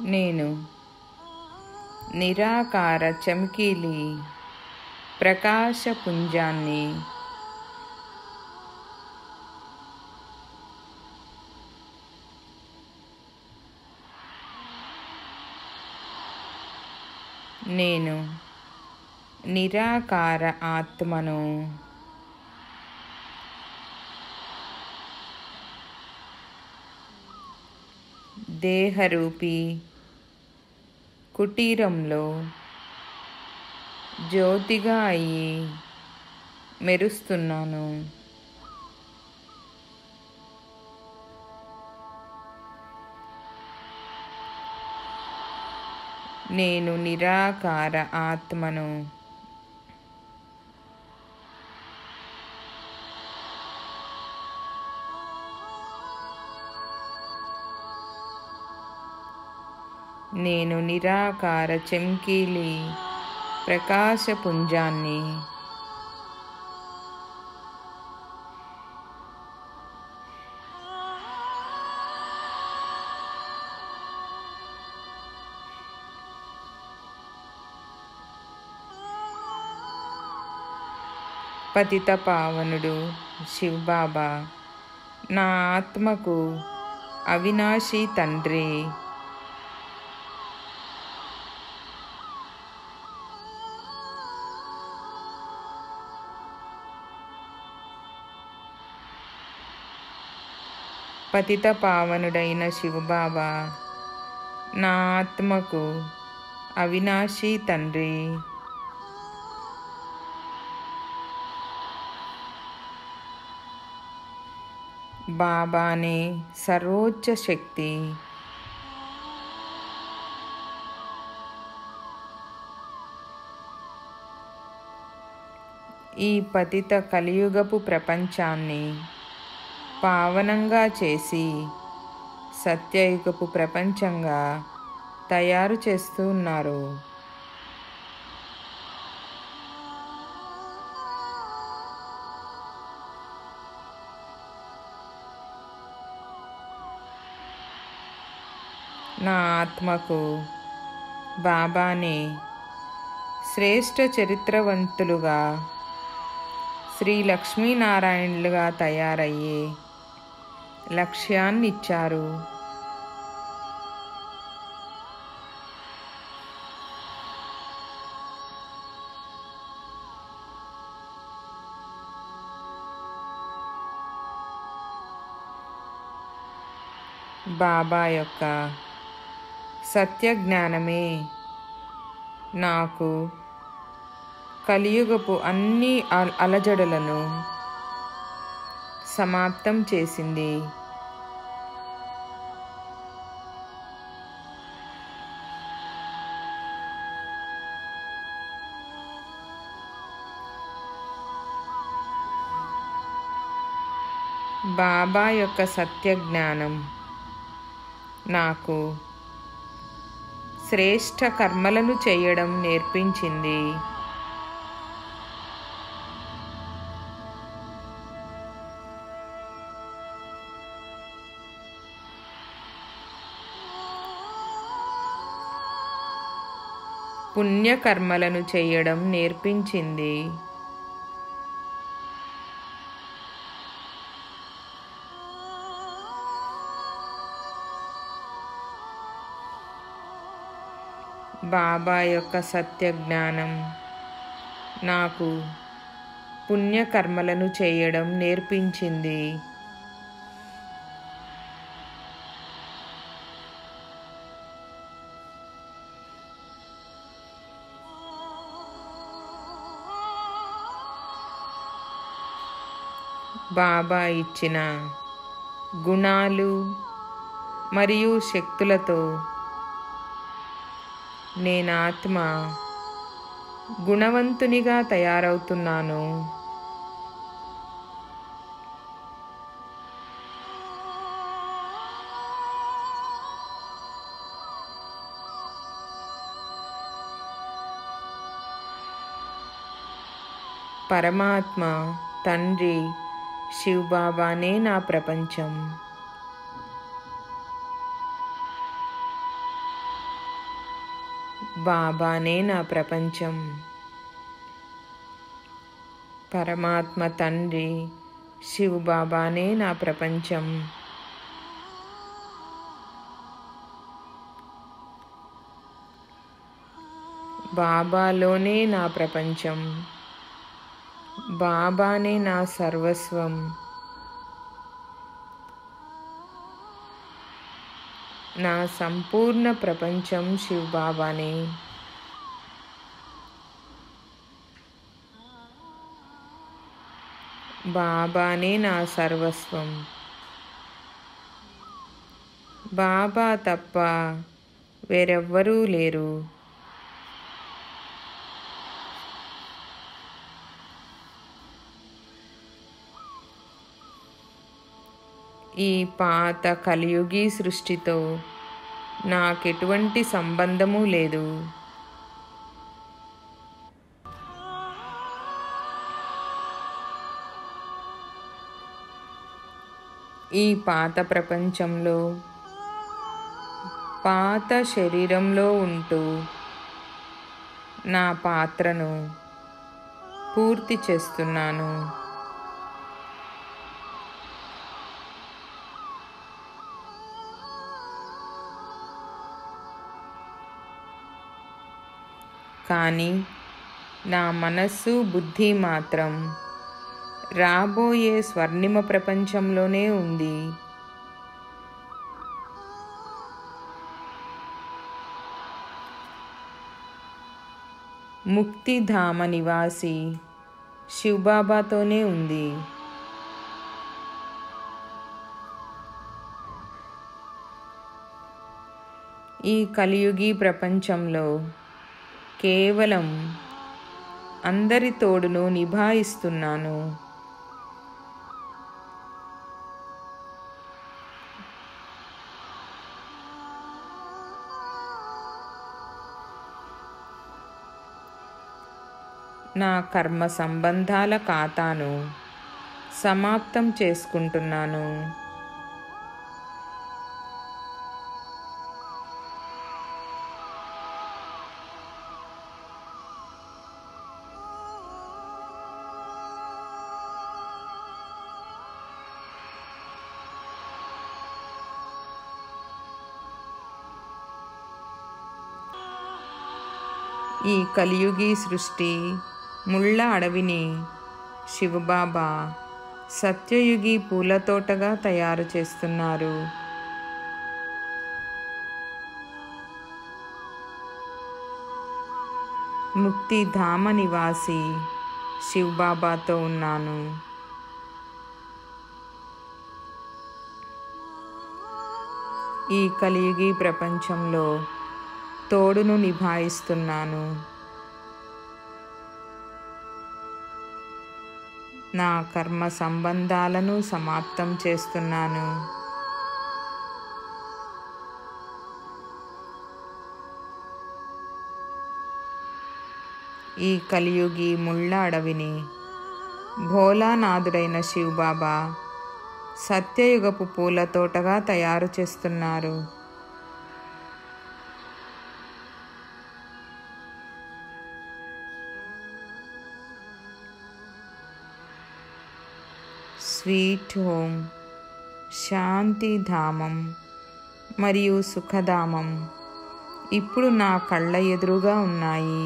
నేను నిరాకార చమ్కీలి ప్రకాశపుంజాన్ని నేను నిరాకార ఆత్మను దేహరూపి కుటీరంలో జ్యోతిగా అయ్యి మెరుస్తున్నాను నేను నిరాకార ఆత్మను నేను నిరాకార చెంకీలి ప్రకాశపుంజాన్ని పతిత పావనుడు శివబాబా నా ఆత్మకు అవినాశి తండ్రి పతిత పావనుడైన శివబాబా నా ఆత్మకు అవినాశి తండ్రి బాబానే సర్వోచ్చ శక్తి ఈ పతిత కలియుగపు ప్రపంచాన్ని పావనంగా చేసి సత్యయుగపు ప్రపంచంగా తయారు చేస్తూ ఉన్నారు నా ఆత్మకు బాబానే శ్రేష్ఠ చరిత్రవంతులుగా శ్రీ లక్ష్మీనారాయణులుగా తయారయ్యే లక్ష్యాన్ని ఇచ్చారు బాబా యొక్క సత్య జ్ఞానమే నాకు కలియుగపు అన్ని అల- అలజడులను సమాప్తం చేసింది బాబా యొక్క సత్య జ్ఞానం నాకు శ్రేష్ఠ కర్మలను చేయడం నేర్పించింది పుణ్యకర్మలను చేయడం నేర్పించింది బాబా యొక్క సత్య జ్ఞానం నాకు పుణ్యకర్మలను చేయడం నేర్పించింది బాబా ఇచ్చిన గుణాలు మరియు శక్తులతో నేను ఆత్మ గుణవంతునిగా తయారవుతున్నాను పరమాత్మ తండ్రి శివబాబానే నా ప్రపంచం బాబానే నా ప్రపంచం పరమాత్మ తండ్రి శివ్ బాబానే నా ప్రపంచం బాబాలోనే నా ప్రపంచం బాబానే నా సర్వస్వం నా సంపూర్ణ ప్రపంచం శివ్ బాబానే బాబానే నా సర్వస్వం బాబా తప్ప వేరెవ్వరూ లేరు ఈ పాత కలియుగి సృష్టితో నాకెటువంటి సంబంధము లేదు ఈ పాత ప్రపంచంలో పాత శరీరంలో ఉంటూ నా పాత్రను పూర్తి చేస్తున్నాను కానీ నా మనస్సు బుద్ధి మాత్రం రాబోయే స్వర్ణిమ ప్రపంచంలోనే ఉంది ముక్తిధామ నివాసి శివబాబాతోనే ఉంది ఈ కలియుగి ప్రపంచంలో కేవలం అందరి తోడును నిభాయిస్తున్నాను నా కర్మ సంబంధాల ఖాతాను సమాప్తం చేసుకుంటున్నాను ఈ కలియుగి సృష్టి ముళ్ళ అడవిని శివబాబా సత్యయుగి పూల తోటగా తయారు చేస్తున్నారు ముక్తిధామ నివాసి శివబాబాతో ఉన్నాను ఈ కలియుగి ప్రపంచంలో తోడును నిభాయిస్తున్నాను నా కర్మ సంబంధాలను సమాప్తం చేస్తున్నాను ఈ కలియుగి ముళ్ళ అడవిని భోలానాథుడైన శివబాబా సత్యయుగపు పూల తోటగా తయారు చేస్తున్నారు స్వీట్ హోమ్ శాంతిధామం మరియు సుఖధామం ఇప్పుడు నా కళ్ళ ఎదురుగా ఉన్నాయి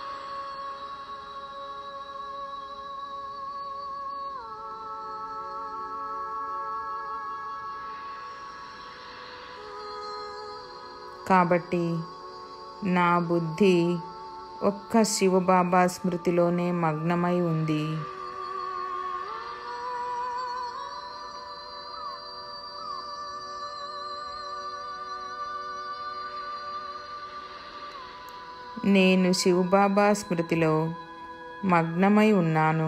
కాబట్టి నా బుద్ధి ఒక్క శివబాబా స్మృతిలోనే మగ్నమై ఉంది నేను శివబాబా స్మృతిలో మగ్నమై ఉన్నాను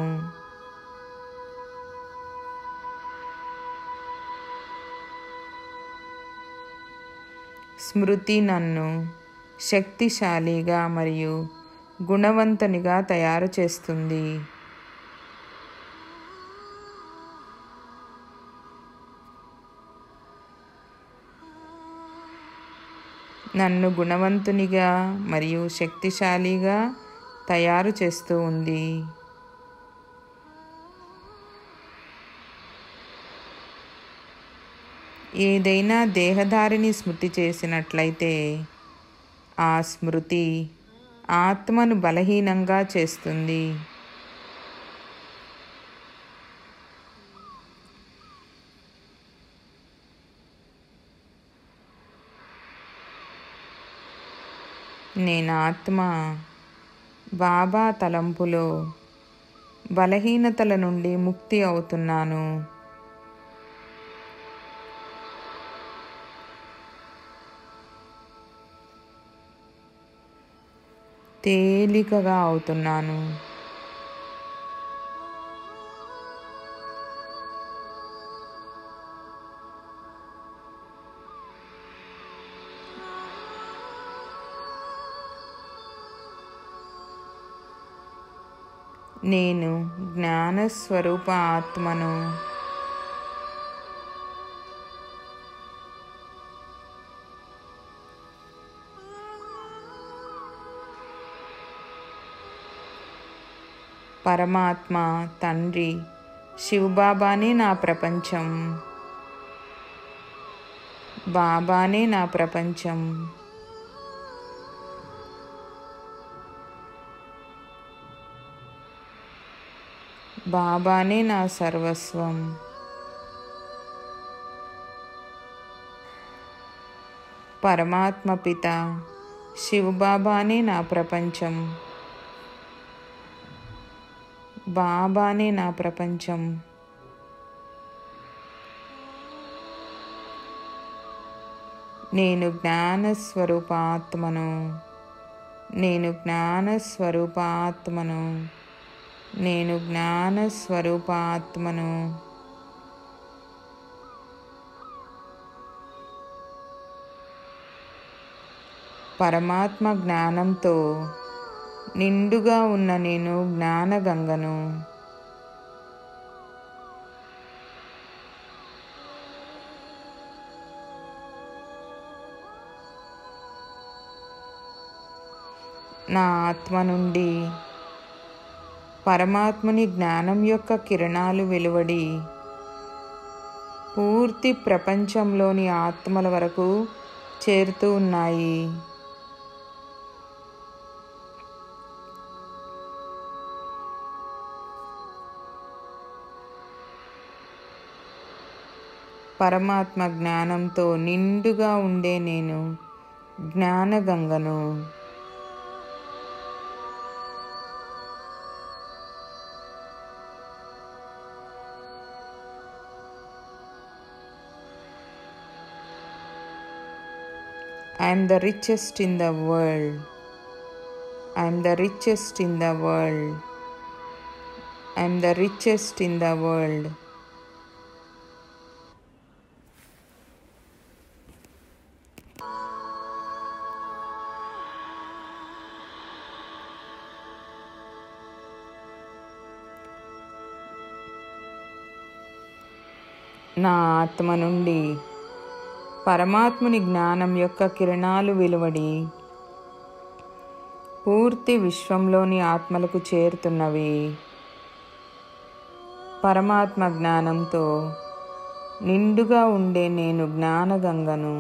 స్మృతి నన్ను శక్తిశాలిగా మరియు గుణవంతునిగా తయారు చేస్తుంది నన్ను గుణవంతునిగా మరియు శక్తిశాలిగా తయారు చేస్తూ ఉంది ఏదైనా దేహదారిని స్మృతి చేసినట్లయితే ఆ స్మృతి ఆత్మను బలహీనంగా చేస్తుంది నేను ఆత్మ బాబా తలంపులో బలహీనతల నుండి ముక్తి అవుతున్నాను తేలికగా అవుతున్నాను నేను జ్ఞానస్వరూప ఆత్మను పరమాత్మ తండ్రి శివబాబానే నా ప్రపంచం బాబానే నా ప్రపంచం బాబానే నా సర్వస్వం పరమాత్మ పిత శివబాబానే నా ప్రపంచం బాబానే నా ప్రపంచం నేను జ్ఞానస్వరూప ఆత్మను నేను జ్ఞానస్వరూప ఆత్మను నేను జ్ఞానస్వరూప ఆత్మను పరమాత్మ జ్ఞానంతో నిండుగా ఉన్న నేను జ్ఞానగంగను నా ఆత్మ నుండి పరమాత్మని జ్ఞానం యొక్క కిరణాలు వెలువడి పూర్తి ప్రపంచంలోని ఆత్మల వరకు చేరుతూ ఉన్నాయి పరమాత్మ జ్ఞానంతో నిండుగా ఉండే నేను జ్ఞానగంగను I am the richest in the world. I am the richest in the world. I am the richest in the world. నా ఆత్మ నుండి పరమాత్ముని జ్ఞానం యొక్క కిరణాలు వెలువడి పూర్తి విశ్వంలోని ఆత్మలకు చేరుతున్నవి పరమాత్మ జ్ఞానంతో నిండుగా ఉండే నేను జ్ఞానగంగను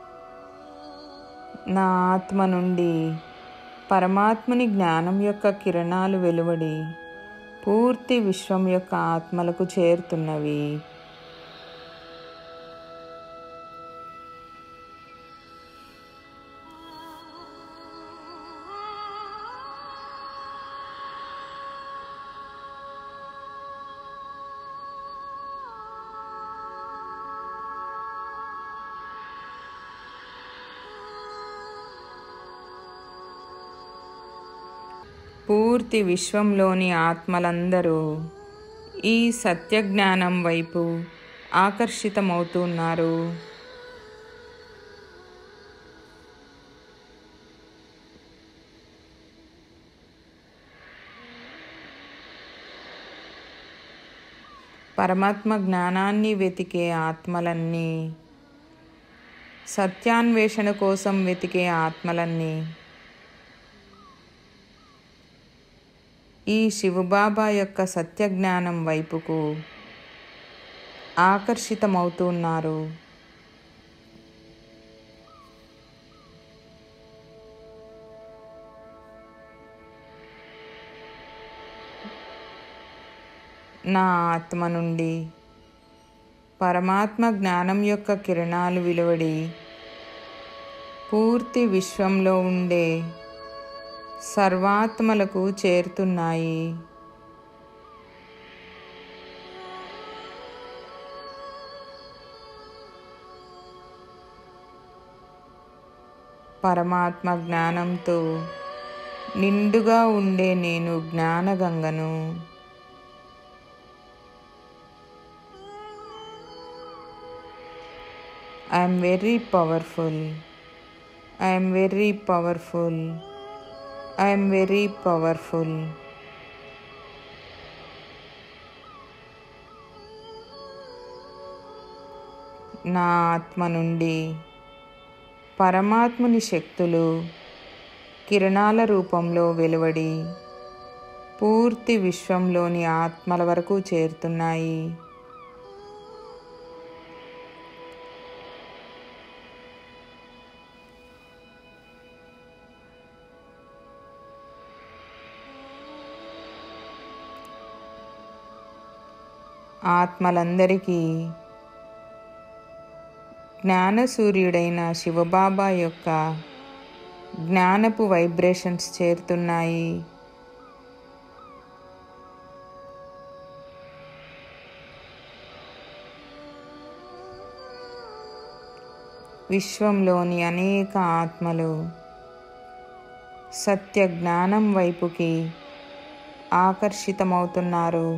నా ఆత్మ నుండి పరమాత్ముని జ్ఞానం యొక్క కిరణాలు వెలువడి పూర్తి విశ్వం యొక్క ఆత్మలకు చేరుతున్నవి పూర్తి విశ్వంలోని ఆత్మలందరూ ఈ సత్యజ్ఞానం వైపు ఆకర్షితమవుతున్నారు పరమాత్మ జ్ఞానాన్ని వెతికే ఆత్మలన్నీ సత్యాన్వేషణ కోసం వెతికే ఆత్మలన్నీ ఈ శివబాబా యొక్క సత్యజ్ఞానం వైపుకు ఆకర్షితమవుతున్నారు నా ఆత్మ నుండి పరమాత్మ జ్ఞానం యొక్క కిరణాలు వెలువడి పూర్తి విశ్వంలో ఉండే సర్వాత్మలకు చేరుతున్నాయి పరమాత్మ జ్ఞానంతో నిండుగా ఉండే నేను జ్ఞానగంగను I'm very powerful I'm very powerful I'm very powerful నా ఆత్మ నుండి పరమాత్ముని శక్తులు కిరణాల రూపంలో వెలువడి పూర్తి విశ్వంలోని ఆత్మల వరకు చేరుతున్నాయి ఆత్మలందరికీ జ్ఞానసూర్యుడైన శివబాబా యొక్క జ్ఞానపు వైబ్రేషన్స్ చేరుతున్నాయి విశ్వంలోని అనేక ఆత్మలు సత్య జ్ఞానం వైపుకి ఆకర్షితమవుతున్నారు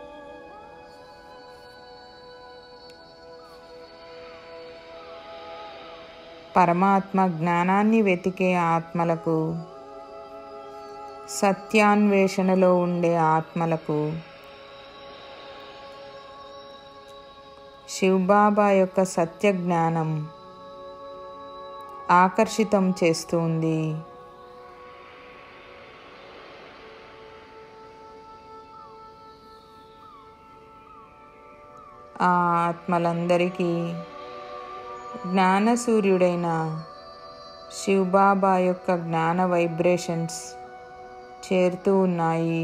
పరమాత్మ జ్ఞానాన్ని వెతికే ఆత్మలకు సత్యాన్వేషణలో ఉండే ఆత్మలకు శివబాబా యొక్క సత్య జ్ఞానం ఆకర్షితం చేస్తుంది ఆ ఆత్మలందరికీ జ్ఞానసూర్యుడైన శివబాబా యొక్క జ్ఞాన వైబ్రేషన్స్ చేరుతూ ఉన్నాయి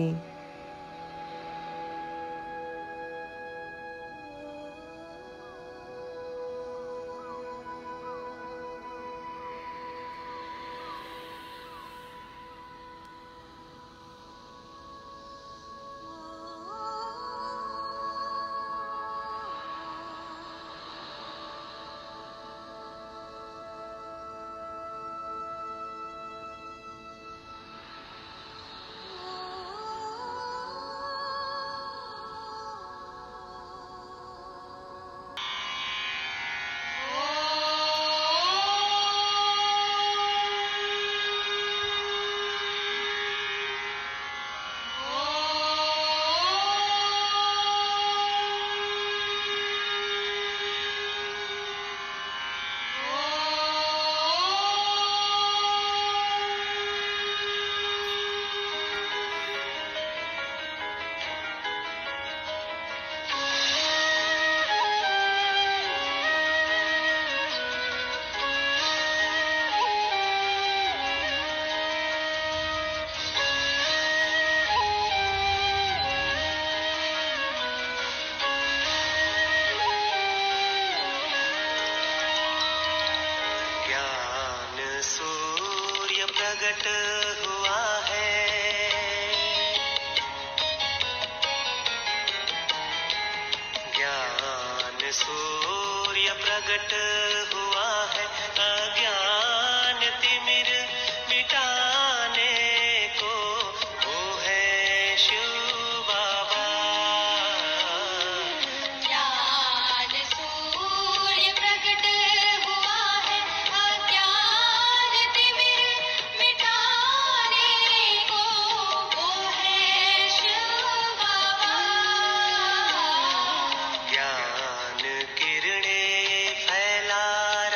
ज्ञान सूर्य प्रकट हुआ है ज्ञान सूर्य प्रकट हुआ है अज्ञान तिमिर मिटाने को वो है शिव बाबा ज्ञान सूर्य प्रकट हुआ है अज्ञान तिमिर मिटाने को वो है शिव बाबा ज्ञान किरणें फैला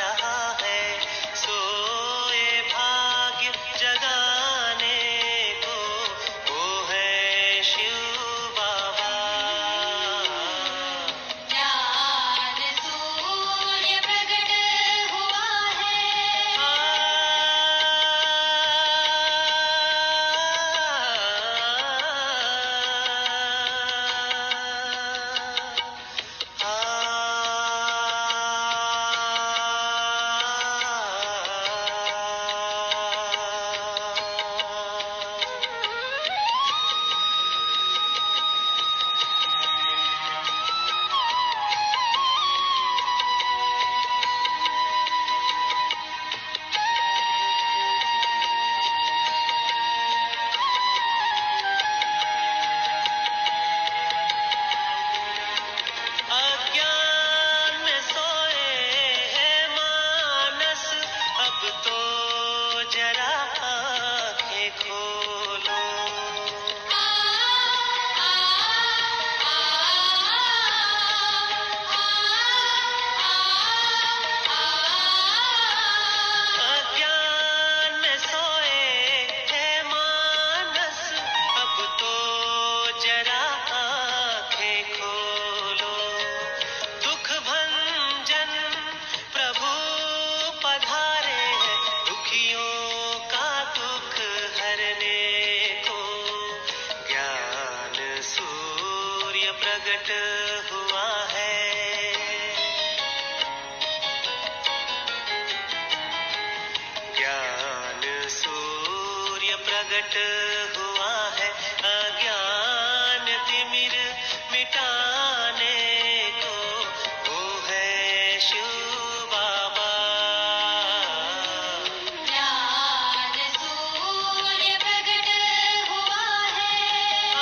प्रकट हुआ है ज्ञान सूर्य प्रकट हुआ है अज्ञान तिमिर मिटाने को वो है शिव बाबा ज्ञान सूर्य प्रकट हुआ है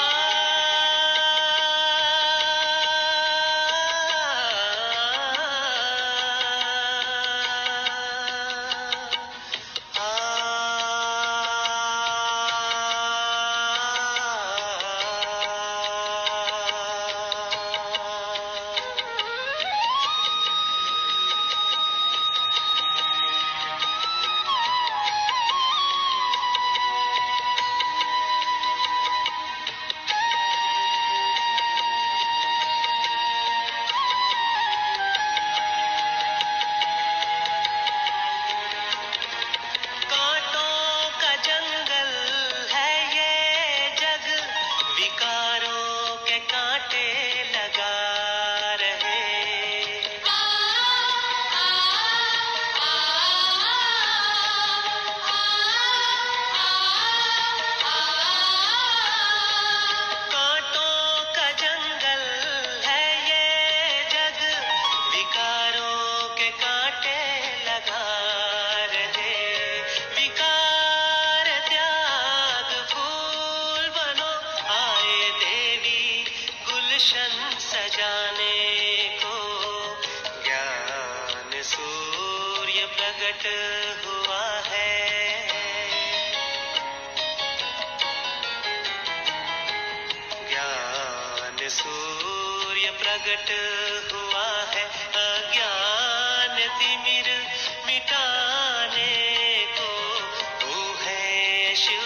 कांटों का जंगल है ये जग विकारों के कांटे लगा रहे कांटों का जंगल है ये जग विकारों के कांटे लगा रहे विकार त्याग फूल बनो आए देवी गुलशन सजाने को ज्ञान सूर्य प्रकट हुआ है ज्ञान सूर्य प्रकट हुआ है अज्ञान तिमिर मिटाने को वो है शिव